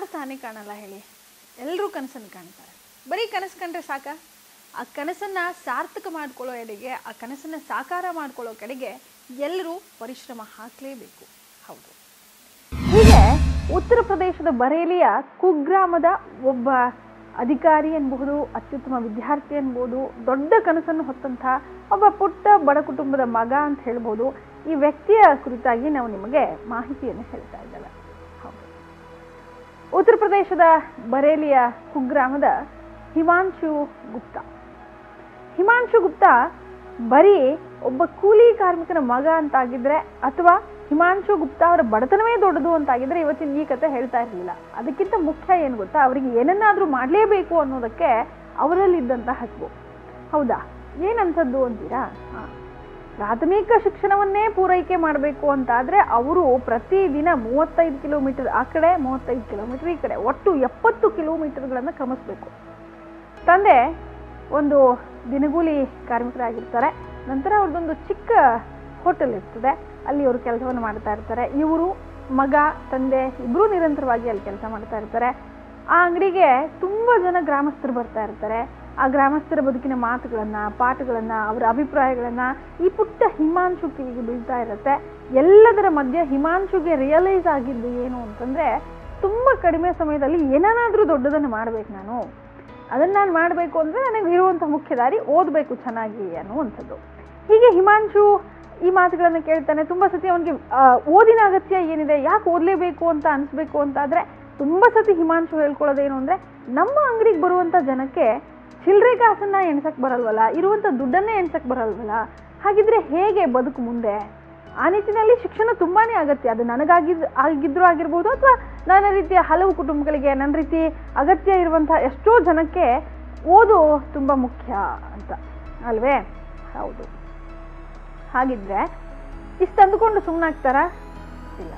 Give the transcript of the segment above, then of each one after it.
ಯಾರು ತಾನೇ ಕಾಣಲ್ಲ ಹೇಳಿ ಎಲ್ಲರೂ ಕನಸನ್ನು ಕಾಣ್ತಾರೆ ಬರೀ ಕನಸು ಕಂಡ್ರೆ ಸಾಕ ಆ ಕನಸನ್ನು ಸಾರ್ಥಕ ಮಾಡ್ಕೊಳ್ಳೋ ಎಡೆಗೆ ಆ ಕನಸನ್ನು ಸಾಕಾರ ಮಾಡ್ಕೊಳ್ಳೋ ಕಡೆಗೆ ಎಲ್ಲರೂ ಪರಿಶ್ರಮ ಹಾಕಲೇಬೇಕು ಹೌದು ಹೀಗೆ ಉತ್ತರ ಪ್ರದೇಶದ ಬರೇಲಿಯ ಕುಗ್ರಾಮದ ಒಬ್ಬ ಅಧಿಕಾರಿ ಅನ್ಬಹುದು ಅತ್ಯುತ್ತಮ ವಿದ್ಯಾರ್ಥಿ ಅನ್ಬೋದು ದೊಡ್ಡ ಕನಸನ್ನು ಹೊತ್ತಂಥ ಒಬ್ಬ ಪುಟ್ಟ ಬಡ ಕುಟುಂಬದ ಮಗ ಅಂತ ಹೇಳ್ಬೋದು ಈ ವ್ಯಕ್ತಿಯ ಕುರಿತಾಗಿ ನಾವು ನಿಮಗೆ ಮಾಹಿತಿಯನ್ನು ಹೇಳ್ತಾ ಇದ್ದೇವೆ ಹೌದು ಉತ್ತರ ಪ್ರದೇಶದ ಬರೇಲಿಯ ಕುಗ್ರಾಮದ ಹಿಮಾಂಶು ಗುಪ್ತಾ ಹಿಮಾಂಶು ಗುಪ್ತಾ ಬರೀ ಒಬ್ಬ ಕೂಲಿ ಕಾರ್ಮಿಕನ ಮಗ ಅಂತಾಗಿದ್ರೆ ಅಥವಾ ಹಿಮಾಂಶು ಗುಪ್ತಾ ಅವರ ಬಡತನವೇ ದೊಡ್ಡದು ಅಂತಾಗಿದ್ರೆ ಇವತ್ತಿನ ಈ ಕತೆ ಹೇಳ್ತಾ ಇರಲಿಲ್ಲ ಅದಕ್ಕಿಂತ ಮುಖ್ಯ ಏನು ಗೊತ್ತಾ ಅವರಿಗೆ ಏನನ್ನಾದರೂ ಮಾಡಲೇಬೇಕು ಅನ್ನೋದಕ್ಕೆ ಅವರಲ್ಲಿದ್ದಂಥ ಹಸಿವು ಹೌದಾ ಏನಂಥದ್ದು ಅಂತೀರಾ ಹಾ. ಪ್ರಾಥಮಿಕ ಶಿಕ್ಷಣವನ್ನೇ ಪೂರೈಕೆ ಮಾಡಬೇಕು ಅಂತಾದ್ರೆ ಅವರು ಪ್ರತಿದಿನ ಮೂವತ್ತೈದು ಕಿಲೋಮೀಟರ್ ಆ ಕಡೆ ಮೂವತ್ತೈದು ಕಿಲೋಮೀಟರ್ ಈ ಕಡೆ ಒಟ್ಟು ಎಪ್ಪತ್ತು ಕಿಲೋಮೀಟರ್ಗಳನ್ನು ಕ್ರಮಿಸ್ಬೇಕು ತಂದೆ ಒಂದು ದಿನಗೂಲಿ ಕಾರ್ಮಿಕರಾಗಿರ್ತಾರೆ ನಂತರ ಅವ್ರದ್ದೊಂದು ಚಿಕ್ಕ ಹೋಟೆಲ್ ಇರ್ತದೆ ಅಲ್ಲಿ ಅವರು ಕೆಲಸವನ್ನು ಮಾಡ್ತಾ ಇರ್ತಾರೆ ಇವರು ಮಗ ತಂದೆ ಇಬ್ಬರೂ ನಿರಂತರವಾಗಿ ಅಲ್ಲಿ ಕೆಲಸ ಮಾಡ್ತಾ ಇರ್ತಾರೆ ಆ ಅಂಗಡಿಗೆ ತುಂಬ ಜನ ಗ್ರಾಮಸ್ಥರು ಬರ್ತಾ ಇರ್ತಾರೆ ಆ ಗ್ರಾಮಸ್ಥರ ಬದುಕಿನ ಮಾತುಗಳನ್ನ ಪಾಠಗಳನ್ನ ಅವರ ಅಭಿಪ್ರಾಯಗಳನ್ನ ಈ ಪುಟ್ಟ ಹಿಮಾಂಶು ಕಿವಿಗೆ ಬೀಳ್ತಾ ಇರುತ್ತೆ ಎಲ್ಲದರ ಮಧ್ಯೆ ಹಿಮಾಂಶುಗೆ ರಿಯಲೈಸ್ ಆಗಿದ್ದು ಏನು ಅಂತಂದ್ರೆ ತುಂಬಾ ಕಡಿಮೆ ಸಮಯದಲ್ಲಿ ಏನಾದ್ರೂ ದೊಡ್ಡದನ್ನು ಮಾಡ್ಬೇಕು ನಾನು ಅದನ್ನ ನಾನು ಮಾಡಬೇಕು ಅಂದ್ರೆ ನನಗೆ ಇರುವಂತಹ ಮುಖ್ಯ ದಾರಿ ಓದಬೇಕು ಚೆನ್ನಾಗಿ ಅನ್ನುವಂಥದ್ದು ಹೀಗೆ ಹಿಮಾಂಶು ಈ ಮಾತುಗಳನ್ನ ಕೇಳ್ತಾನೆ ತುಂಬಾ ಸತಿ ಅವನಿಗೆ ಓದಿನ ಅಗತ್ಯ ಏನಿದೆ ಯಾಕೆ ಓದಲೇಬೇಕು ಅಂತ ಅನ್ಸ್ಬೇಕು ಅಂತಾದ್ರೆ ತುಂಬಾ ಸತಿ ಹಿಮಾಂಶು ಹೇಳ್ಕೊಳ್ಳೋದೇನು ಅಂದ್ರೆ ನಮ್ಮ ಅಂಗಡಿಗೆ ಬರುವಂತ ಜನಕ್ಕೆ ಚಿಲ್ಲರೆ ಕಾಸನ್ನ ಎಣ್ಸಕ್ ಬರಲ್ವಲ್ಲ ಇರುವಂತ ದುಡ್ಡನ್ನೇ ಎಣ್ಸಕ್ ಬರಲ್ವಲ್ಲ ಹಾಗಿದ್ರೆ ಹೇಗೆ ಬದುಕು ಮುಂದೆ ಆ ನಿಟ್ಟಿನಲ್ಲಿ ಶಿಕ್ಷಣ ತುಂಬಾನೇ ಅಗತ್ಯ ಅದು ನನಗಾಗಿದ್ ಆಗಿದ್ರು ಆಗಿರ್ಬೋದು ಅಥವಾ ನನ್ನ ರೀತಿಯ ಹಲವು ಕುಟುಂಬಗಳಿಗೆ ನನ್ನ ರೀತಿ ಅಗತ್ಯ ಇರುವಂತಹ ಎಷ್ಟೋ ಜನಕ್ಕೆ ಓದು ತುಂಬಾ ಮುಖ್ಯ ಅಂತ ಅಲ್ವೇ ಹೌದು ಹಾಗಿದ್ರೆ ಇಷ್ಟು ಅಂದುಕೊಂಡು ಸುಮ್ಮನಾಗ್ತಾರಾ ಇಲ್ಲ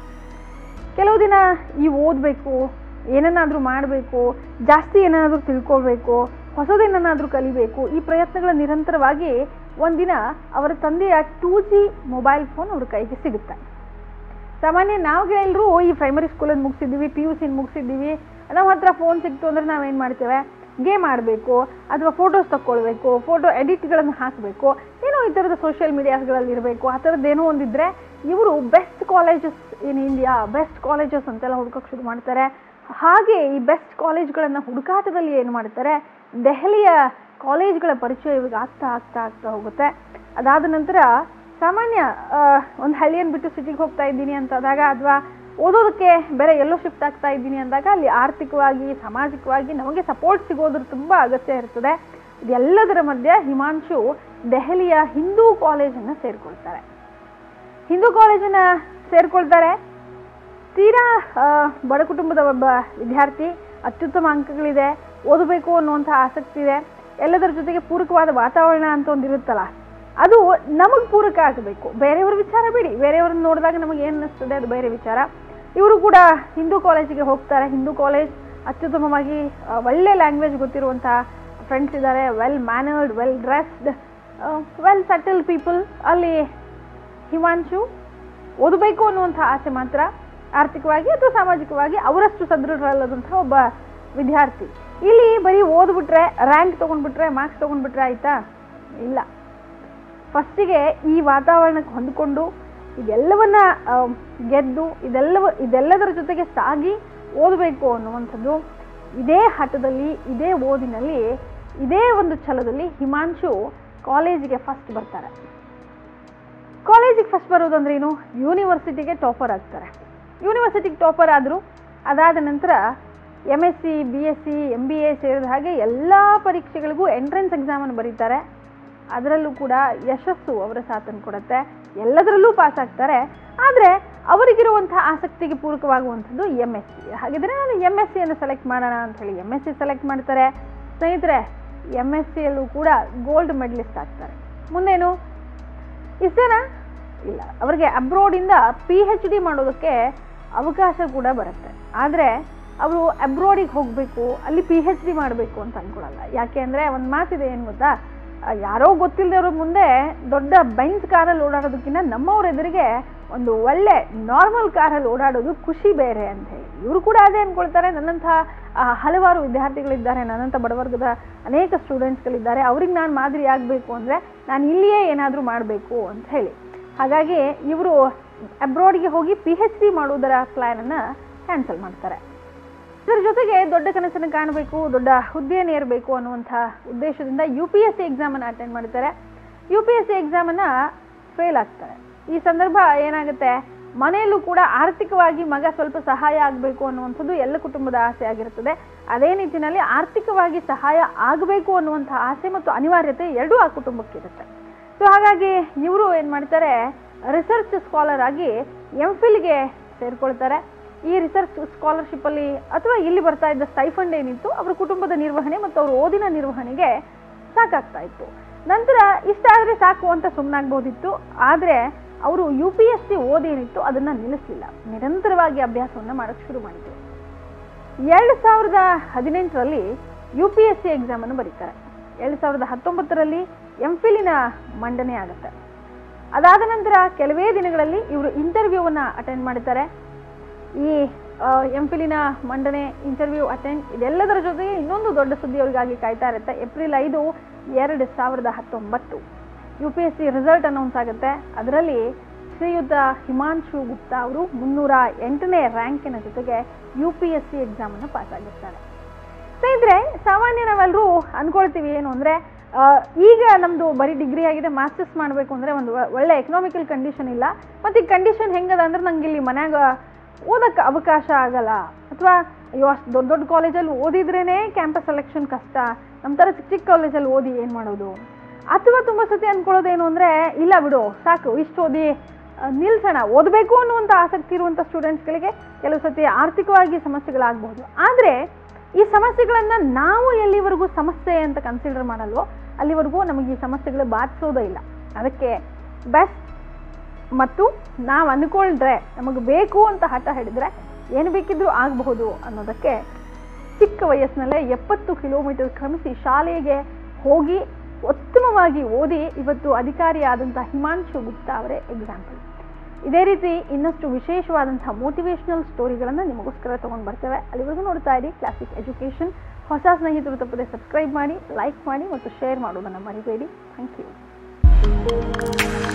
ಕೆಲವು ದಿನ ಈ ಓದಬೇಕು ಏನನ್ನಾದರೂ ಮಾಡಬೇಕು ಜಾಸ್ತಿ ಏನನ್ನಾದರೂ ತಿಳ್ಕೋಬೇಕು ಹೊಸದೇನನ್ನಾದರೂ ಕಲಿಬೇಕು ಈ ಪ್ರಯತ್ನಗಳ ನಿರಂತರವಾಗಿ ಒಂದಿನ ಅವರ ತಂದೆಯ ಟೂ ಜಿ ಮೊಬೈಲ್ ಫೋನ್ ಅವ್ರ ಕೈಗೆ ಸಿಗುತ್ತೆ ಸಾಮಾನ್ಯ ನಾವುಗಳೆಲ್ಲರೂ ಈ ಪ್ರೈಮರಿ ಸ್ಕೂಲಲ್ಲಿ ಮುಗಿಸಿದ್ದೀವಿ ಪಿ ಯು ಸಿನ ಮುಗಿಸಿದ್ದೀವಿ ನಮ್ಮ ಹತ್ರ ಫೋನ್ ಸಿಕ್ತು ಅಂದರೆ ನಾವೇನು ಮಾಡ್ತೇವೆ ಗೇಮ್ ಆಡಬೇಕು ಅಥವಾ ಫೋಟೋಸ್ ತಕ್ಕೊಳ್ಬೇಕು ಫೋಟೋ ಎಡಿಟ್ಗಳನ್ನು ಹಾಕಬೇಕು ಏನೋ ಈ ಥರದ ಸೋಷಿಯಲ್ ಮೀಡಿಯಾಸ್ಗಳಲ್ಲಿ ಇರಬೇಕು ಆ ಥರದ್ದೇನೋ ಒಂದಿದ್ರೆ ಇವರು best colleges in India best colleges ಅಂತೆಲ್ಲ ಹುಡ್ಕೋಕೆ ಶುರು ಮಾಡ್ತಾರೆ ಹಾಗೆ ಈ ಬೆಸ್ಟ್ ಕಾಲೇಜ್ಗಳನ್ನು ಹುಡುಕಾಟದಲ್ಲಿ ಏನು ಮಾಡ್ತಾರೆ ದೆಹಲಿಯ ಕಾಲೇಜ್ಗಳ ಪರಿಚಯ ಇವಾಗ ಆಗ್ತಾ ಆಗ್ತಾ ಆಗ್ತಾ ಹೋಗುತ್ತೆ ಅದಾದ ನಂತರ ಸಾಮಾನ್ಯ ಒಂದು ಹಳ್ಳಿಯನ್ನು ಬಿಟ್ಟು ಸಿಟಿಗೆ ಹೋಗ್ತಾ ಇದ್ದೀನಿ ಅಂತಾದಾಗ ಅಥವಾ ಓದೋದಕ್ಕೆ ಬೇರೆ ಎಲ್ಲೋ ಶಿಫ್ಟ್ ಆಗ್ತಾ ಇದ್ದೀನಿ ಅಂದಾಗ ಅಲ್ಲಿ ಆರ್ಥಿಕವಾಗಿ ಸಾಮಾಜಿಕವಾಗಿ ನಮಗೆ ಸಪೋರ್ಟ್ ಸಿಗೋದ್ರ ತುಂಬ ಅಗತ್ಯ ಇರ್ತದೆ ಇದೆಲ್ಲದರ ಮಧ್ಯೆ ಹಿಮಾಂಶು ದೆಹಲಿಯ ಹಿಂದೂ ಕಾಲೇಜನ್ನು ಸೇರ್ಕೊಳ್ತಾರೆ ಹಿಂದೂ ಕಾಲೇಜನ್ನ ಸೇರ್ಕೊಳ್ತಾರೆ ತೀರಾ ಆ, ಬಡ ಕುಟುಂಬದ ಒಬ್ಬ ವಿದ್ಯಾರ್ಥಿ ಅತ್ಯುತ್ತಮ ಅಂಕಗಳಿದೆ ಓದಬೇಕು ಅನ್ನುವಂಥ ಆಸಕ್ತಿ ಇದೆ ಎಲ್ಲದರ ಜೊತೆಗೆ ಪೂರಕವಾದ ವಾತಾವರಣ ಅಂತ ಒಂದು ಇರುತ್ತಲ್ಲ ಅದು ನಮಗೆ ಪೂರಕ ಆಗಬೇಕು ಬೇರೆಯವ್ರ ವಿಚಾರ ಬಿಡಿ ಬೇರೆಯವ್ರನ್ನ ನೋಡಿದಾಗ ನಮಗೆ ಏನು ಅನ್ನಿಸ್ತದೆ ಅದು ಬೇರೆ ವಿಚಾರ ಇವರು ಕೂಡ ಹಿಂದೂ ಕಾಲೇಜಿಗೆ ಹೋಗ್ತಾರೆ ಹಿಂದೂ ಕಾಲೇಜ್ ಅತ್ಯುತ್ತಮವಾಗಿ ಆ, ಒಳ್ಳೆ ಲ್ಯಾಂಗ್ವೇಜ್ ಗೊತ್ತಿರುವಂಥ ಫ್ರೆಂಡ್ಸ್ ಇದ್ದಾರೆ well mannered well dressed well settle people ಅಲ್ಲಿ ಹಿಮಾಂಶು ಓದಬೇಕು ಅನ್ನುವಂಥ ಆಸೆ ಮಾತ್ರ ಆರ್ಥಿಕವಾಗಿ ಅಥವಾ ಸಾಮಾಜಿಕವಾಗಿ ಅವರಷ್ಟು ಸದೃಢರಲ್ಲದಂತಹ ಒಬ್ಬ ವಿದ್ಯಾರ್ಥಿ ಇಲ್ಲಿ ಬರೀ ಓದ್ಬಿಟ್ರೆ ರ್ಯಾಂಕ್ ತೊಗೊಂಡ್ಬಿಟ್ರೆ ಮಾರ್ಕ್ಸ್ ತೊಗೊಂಡ್ಬಿಟ್ರೆ ಆಯ್ತಾ ಇಲ್ಲ ಫಸ್ಟಿಗೆ ಈ ವಾತಾವರಣಕ್ಕೆ ಹೊಂದಿಕೊಂಡು ಇದೆಲ್ಲವನ್ನ ಆ, ಗೆದ್ದು ಇದೆಲ್ಲವ ಇದೆಲ್ಲದರ ಜೊತೆಗೆ ಸಾಗಿ ಓದಬೇಕು ಅನ್ನುವಂಥದ್ದು ಇದೇ ಹಠದಲ್ಲಿ ಇದೇ ಓದಿನಲ್ಲಿ ಇದೇ ಒಂದು ಛಲದಲ್ಲಿ ಹಿಮಾಂಶು ಕಾಲೇಜಿಗೆ ಫಸ್ಟ್ ಬರ್ತಾರೆ ಕಾಲೇಜಿಗೆ ಫಸ್ಟ್ ಬರೋದಂದ್ರೆ ಏನು ಯೂನಿವರ್ಸಿಟಿಗೆ ಟಾಪರ್ ಆಗ್ತಾರೆ ಯೂನಿವರ್ಸಿಟಿಗೆ ಟಾಪರ್ ಆದರು ಅದಾದ ನಂತರ M S C B S C M B A ಸೇರಿದ ಹಾಗೆ ಎಲ್ಲ ಪರೀಕ್ಷೆಗಳಿಗೂ ಎಂಟ್ರೆನ್ಸ್ ಎಕ್ಸಾಮನ್ನು ಬರೀತಾರೆ ಅದರಲ್ಲೂ ಕೂಡ ಯಶಸ್ಸು ಅವರ ಸಾಥನ್ನು ಕೊಡುತ್ತೆ ಎಲ್ಲದರಲ್ಲೂ ಪಾಸ್ ಆಗ್ತಾರೆ ಆದರೆ ಅವರಿಗಿರುವಂಥ ಆಸಕ್ತಿಗೆ ಪೂರಕವಾಗುವಂಥದ್ದು ಎಮ್ ಎಸ್ ಸಿ ಹಾಗಿದ್ರೆ ನಾನು ಎಮ್ ಎಸ್ ಸಿಯನ್ನು ಸೆಲೆಕ್ಟ್ ಮಾಡೋಣ ಅಂತ ಹೇಳಿ ಎಮ್ ಎಸ್ ಸಿ ಸೆಲೆಕ್ಟ್ ಮಾಡ್ತಾರೆ ಸ್ನೇಹಿತರೆ ಎಮ್ ಎಸ್ ಸಿಯಲ್ಲೂ ಕೂಡ ಗೋಲ್ಡ್ ಮೆಡಲಿಸ್ಟ್ ಆಗ್ತಾರೆ ಮುಂದೇನು ಇಷ್ಟೇನಾ ಇಲ್ಲ ಅವರಿಗೆ ಅಬ್ರೋಡಿಂದ ಪಿ ಹೆಚ್ ಡಿ ಮಾಡೋದಕ್ಕೆ ಅವಕಾಶ ಕೂಡ ಬರುತ್ತೆ ಆದರೆ ಅವರು ಅಬ್ರೋಡಿಗೆ ಹೋಗಬೇಕು ಅಲ್ಲಿ ಪಿ ಹೆಚ್ ಡಿ ಮಾಡಬೇಕು ಅಂತ ಅನ್ಕೊಳಲ್ಲ ಯಾಕೆ ಅಂದರೆ ಒಂದು ಮಾತಿದೆ ಏನು ಗೊತ್ತಾ ಆ, ಯಾರೋ ಗೊತ್ತಿಲ್ಲದವ್ರ ಮುಂದೆ ದೊಡ್ಡ ಬೆಂಚ್ ಕಾರಲ್ಲಿ ಓಡಾಡೋದಕ್ಕಿಂತ ನಮ್ಮವ್ರ ಎದುರಿಗೆ ಒಂದು ಒಳ್ಳೆ ನಾರ್ಮಲ್ ಕಾರಲ್ಲಿ ಓಡಾಡೋದು ಖುಷಿ ಬೇರೆ ಅಂತ ಹೇಳಿ ಇವರು ಕೂಡ ಅದೇ ಅಂದ್ಕೊಳ್ತಾರೆ ನನ್ನಂಥ ಆ, ಹಲವಾರು ವಿದ್ಯಾರ್ಥಿಗಳಿದ್ದಾರೆ ನನ್ನಂಥ ಬಡವರ್ಗದ ಅನೇಕ ಸ್ಟೂಡೆಂಟ್ಸ್ಗಳಿದ್ದಾರೆ ಅವ್ರಿಗೆ ನಾನು ಮಾದರಿ ಆಗಬೇಕು ಅಂದರೆ ನಾನು ಇಲ್ಲಿಯೇ ಏನಾದರೂ ಮಾಡಬೇಕು ಅಂತ ಹೇಳಿ ಹಾಗಾಗಿ ಇವರು ಅಬ್ರಾಡ್ಗೆ ಹೋಗಿ ಪಿ ಎಚ್ ಡಿ ಮಾಡುವುದರ ಪ್ಲ್ಯಾನನ್ನು ಕ್ಯಾನ್ಸಲ್ ಮಾಡ್ತಾರೆ ಇದರ ಜೊತೆಗೆ ದೊಡ್ಡ ಕನಸನ್ನು ಕಾಣಬೇಕು ದೊಡ್ಡ ಹುದ್ದೆಯನ್ನು ಏರಬೇಕು ಅನ್ನುವಂಥ ಉದ್ದೇಶದಿಂದ ಯು ಪಿ ಎಸ್ ಸಿ ಎಕ್ಸಾಮನ್ನು ಅಟೆಂಡ್ ಮಾಡ್ತಾರೆ ಯು ಪಿ ಎಸ್ ಸಿ ಎಕ್ಸಾಮನ್ನು ಫೇಲ್ ಆಗ್ತಾರೆ ಈ ಸಂದರ್ಭ ಏನಾಗುತ್ತೆ ಮನೆಯಲ್ಲೂ ಕೂಡ ಆರ್ಥಿಕವಾಗಿ ಮಗ ಸ್ವಲ್ಪ ಸಹಾಯ ಆಗಬೇಕು ಅನ್ನುವಂಥದ್ದು ಎಲ್ಲ ಕುಟುಂಬದ ಆಸೆ ಆಗಿರುತ್ತದೆ ಅದೇ ನಿಟ್ಟಿನಲ್ಲಿ ಆರ್ಥಿಕವಾಗಿ ಸಹಾಯ ಆಗಬೇಕು ಅನ್ನುವಂಥ ಆಸೆ ಮತ್ತು ಅನಿವಾರ್ಯತೆ ಎರಡೂ ಆ ಕುಟುಂಬಕ್ಕಿರುತ್ತೆ ಸೊ ಹಾಗಾಗಿ ಇವರು ಏನು ಮಾಡ್ತಾರೆ ರಿಸರ್ಚ್ ಸ್ಕಾಲರ್ ಆಗಿ ಎಂ ಫಿಲ್ಗೆ ಸೇರ್ಕೊಳ್ತಾರೆ ಈ ರಿಸರ್ಚ್ ಸ್ಕಾಲರ್ಶಿಪ್ಪಲ್ಲಿ ಅಥವಾ ಇಲ್ಲಿ ಬರ್ತಾ ಇದ್ದ ಸ್ಟೈಫಂಡ್ ಏನಿತ್ತು ಅವರ ಕುಟುಂಬದ ನಿರ್ವಹಣೆ ಮತ್ತು ಅವ್ರ ಓದಿನ ನಿರ್ವಹಣೆಗೆ ಸಾಕಾಗ್ತಾ ಇತ್ತು ನಂತರ ಇಷ್ಟ ಆದರೆ ಸಾಕು ಅಂತ ಸುಮ್ಮನಾಗ್ಬೋದಿತ್ತು ಆದರೆ ಅವರು ಯು ಪಿ ಎಸ್ ಸಿ ಓದೇನಿತ್ತು ಅದನ್ನು ನಿಲ್ಲಿಸಲಿಲ್ಲ ನಿರಂತರವಾಗಿ ಅಭ್ಯಾಸವನ್ನು ಮಾಡೋಕ್ಕೆ ಶುರು ಮಾಡಿದರು ಎರಡು ಸಾವಿರದ ಹದಿನೆಂಟರಲ್ಲಿ ಯು ಪಿ ಎಸ್ ಸಿ ಎಕ್ಸಾಮನ್ನು ಬರೀತಾರೆ ಎರಡು ಸಾವಿರದ ಹತ್ತೊಂಬತ್ತರಲ್ಲಿ ಎಂ ಫಿಲಿನ ಮಂಡನೆ ಆಗುತ್ತೆ ಅದಾದ ನಂತರ ಕೆಲವೇ ದಿನಗಳಲ್ಲಿ ಇವರು ಇಂಟರ್ವ್ಯೂವನ್ನು ಅಟೆಂಡ್ ಮಾಡ್ತಾರೆ ಈ ಎಂ ಫಿಲಿನ ಮಂಡನೆ ಇಂಟರ್ವ್ಯೂ ಅಟೆಂಡ್ ಇದೆಲ್ಲದರ ಜೊತೆಗೆ ಇನ್ನೊಂದು ದೊಡ್ಡ ಸುದ್ದಿ ಅವರಿಗಾಗಿ ಕಾಯ್ತಾ ಇರುತ್ತೆ ಏಪ್ರಿಲ್ ಐದು ಎರಡು ಸಾವಿರದ ಹತ್ತೊಂಬತ್ತು U P S C result announce ಆಗುತ್ತೆ ಅದರಲ್ಲಿ ಶ್ರೀಯುತ ಹಿಮಾಂಶು ಗುಪ್ತಾ ಅವರು ಮುನ್ನೂರ ಎಂಟನೇ ರ್ಯಾಂಕಿನ ಜೊತೆಗೆ ಯು ಪಿ ಎಸ್ ಸಿ ಎಕ್ಸಾಮನ್ನು ಪಾಸ್ ಆಗಿರ್ತಾರೆ ಸ್ನೇಹಿತರೆ ಸಾಮಾನ್ಯ ನಾವೆಲ್ಲರೂ ಅನ್ಕೊಳ್ತೀವಿ ಏನು ಅಂದರೆ ಈಗ ನಮ್ಮದು ಬರೀ ಡಿಗ್ರಿ ಆಗಿದೆ ಮಾಸ್ಟರ್ಸ್ ಮಾಡಬೇಕು ಅಂದರೆ ಒಂದು ಒ- ಒಳ್ಳೆ ಎಕನಾಮಿಕಲ್ ಕಂಡೀಷನ್ ಇಲ್ಲ ಮತ್ತು ಈ ಕಂಡೀಷನ್ ಹೆಂಗದ ಅಂದ್ರೆ ನಂಗೆ ಇಲ್ಲಿ ಮನ್ಯಾಗ ಓದಕ್ಕೆ ಅವಕಾಶ ಆಗಲ್ಲ ಅಥವಾ ಅಯ್ಯೋ ಅಷ್ಟು ದೊಡ್ಡ ದೊಡ್ಡ ಕಾಲೇಜಲ್ಲಿ ಓದಿದ್ರೇ ಕ್ಯಾಂಪಸ್ ಸೆಲೆಕ್ಷನ್ ಕಷ್ಟ ನಮ್ಮ ಥರ ಚಿಕ್ಕ ಚಿಕ್ಕ ಕಾಲೇಜಲ್ಲಿ ಓದಿ ಏನು ಮಾಡೋದು ಅಥವಾ ತುಂಬ ಸತಿ ಅಂದ್ಕೊಳ್ಳೋದೇನು ಅಂದರೆ ಇಲ್ಲ ಬಿಡು ಸಾಕು ಇಷ್ಟು ಓದಿ ಆ, ನಿಲ್ಸೋಣ ಓದಬೇಕು ಅನ್ನುವಂಥ ಆಸಕ್ತಿ ಇರುವಂಥ ಸ್ಟೂಡೆಂಟ್ಸ್ಗಳಿಗೆ ಕೆಲವು ಸತಿ ಆರ್ಥಿಕವಾಗಿ ಸಮಸ್ಯೆಗಳಾಗಬಹುದು ಆದರೆ ಈ ಸಮಸ್ಯೆಗಳನ್ನು ನಾವು ಎಲ್ಲಿವರೆಗೂ ಸಮಸ್ಯೆ ಅಂತ ಕನ್ಸಿಡರ್ ಮಾಡಲ್ವೋ ಅಲ್ಲಿವರೆಗೂ ನಮಗೆ ಈ ಸಮಸ್ಯೆಗಳು ಬಾಧಿಸೋದೇ ಇಲ್ಲ ಅದಕ್ಕೆ ಬೆಸ್ಟ್ ಮತ್ತು ನಾವು ಅಂದ್ಕೊಂಡ್ರೆ ನಮಗೆ ಬೇಕು ಅಂತ ಹಠ ಹಿಡಿದ್ರೆ ಏನು ಬೇಕಿದ್ರೂ ಆಗಬಹುದು ಅನ್ನೋದಕ್ಕೆ ಚಿಕ್ಕ ವಯಸ್ಸಿನಲ್ಲೇ ಎಪ್ಪತ್ತು ಕಿಲೋಮೀಟರ್ ಕ್ರಮಿಸಿ ಶಾಲೆಗೆ ಹೋಗಿ ಉತ್ತಮವಾಗಿ ಓದಿ ಇವತ್ತು ಅಧಿಕಾರಿಯಾದಂಥ ಹಿಮಾಂಶು ಗುಪ್ತಾ ಅವರೇ ಎಕ್ಸಾಂಪಲ್ ಇದೇ ರೀತಿ ಇನ್ನಷ್ಟು ವಿಶೇಷವಾದಂಥ ಮೋಟಿವೇಶ್ನಲ್ ಸ್ಟೋರಿಗಳನ್ನು ನಿಮಗೋಸ್ಕರ ತೊಗೊಂಡು ಬರ್ತೇವೆ ಅಲ್ಲಿವರೆಗೂ ನೋಡ್ತಾ ಇರಿ ಕ್ಲಾಸಿಕ್ ಎಜುಕೇಷನ್ ಹೊಸ ಸ್ನೇಹಿತರು ತಪ್ಪದೆ ಸಬ್ಸ್ಕ್ರೈಬ್ ಮಾಡಿ ಲೈಕ್ ಮಾಡಿ ಮತ್ತು ಶೇರ್ ಮಾಡೋದನ್ನು ಮರಿಬೇಡಿ ಥ್ಯಾಂಕ್ ಯು